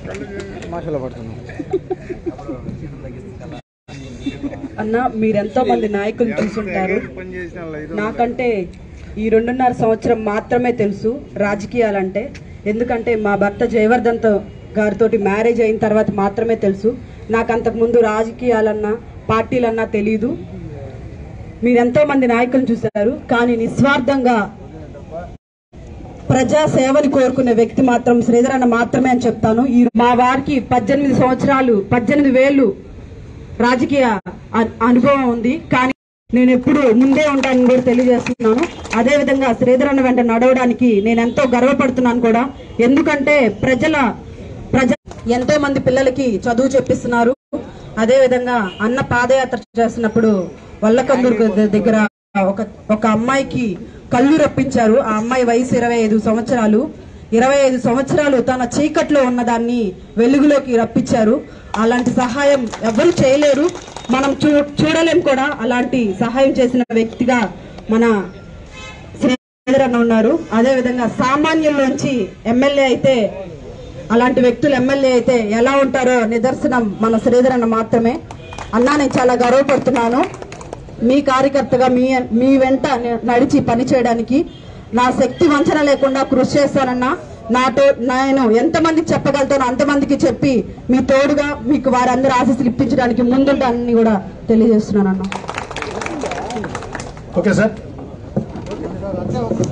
మాషలో పడుతున్నాం అన్న మీరెంతో మంది నాయకులు చూసుంటారు నాకంటే ఈ రెండున్నర సంవత్సరం మాత్రమే తెలుసు రాజకీయాలంటే ఎందుకంటే మా భర్త జయవర్ధన్తో గారితో మ్యారేజ్ అయిన తర్వాత మాత్రమే తెలుసు నాకు అంతకుముందు రాజకీయాలన్నా పార్టీలన్నా తెలీదు మీరెంతో మంది నాయకులను చూశారు కానీ నిస్వార్థంగా ప్రజా సేవని కోరుకునే వ్యక్తి మాత్రం శ్రీధర్ అన్న మాత్రమే అని చెప్తాను ఈ మా వారికి పద్దెనిమిది సంవత్సరాలు పద్దెనిమిది వేలు రాజకీయ అ- అనుభవం ఉంది కానీ నేను ఎప్పుడు ముందే ఉంటానని కూడా తెలియజేస్తున్నాను అదే విధంగా శ్రీధర్ అన్న వెంట నడవడానికి నేను ఎంతో గర్వపడుతున్నాను కూడా ఎందుకంటే ప్రజల ప్రజ ఎంతో మంది పిల్లలకి చదువు చెప్పిస్తున్నారు అదే విధంగా అన్న పాదయాత్ర చేస్తున్నప్పుడు వల్లకందూరు దగ్గర ఒక ఒక అమ్మాయికి కళ్ళు రప్పించారు ఆ అమ్మాయి వయసు ఇరవై ఐదు సంవత్సరాలు ఇరవై ఐదు సంవత్సరాలు తన చీకట్లో ఉన్నదాన్ని వెలుగులోకి రప్పించారు అలాంటి సహాయం ఎవరు చేయలేరు మనం చూ చూడలేం కూడా అలాంటి సహాయం చేసిన వ్యక్తిగా మన శ్రీధర్ అన్న ఉన్నారు అదే విధంగా సామాన్యుల్లోంచి ఎమ్మెల్యే అయితే అలాంటి వ్యక్తులు ఎమ్మెల్యే అయితే ఎలా ఉంటారో నిదర్శనం మన శ్రీధర్ అన్న మాత్రమే అన్నా నేను చాలా గర్వపడుతున్నాను మీ కార్యకర్తగా మీ మీ వెంట నే- నడిచి పని చేయడానికి నా శక్తి వంచన లేకుండా కృషి చేస్తానన్నా నాతో నేను ఎంతమందికి చెప్పగలుగుతానో అంతమందికి చెప్పి మీ తోడుగా మీకు వారందరూ ఆశీస్సులు ఇప్పించడానికి ముందుంటానని కూడా తెలియజేస్తున్నాను అన్న ఓకే సార్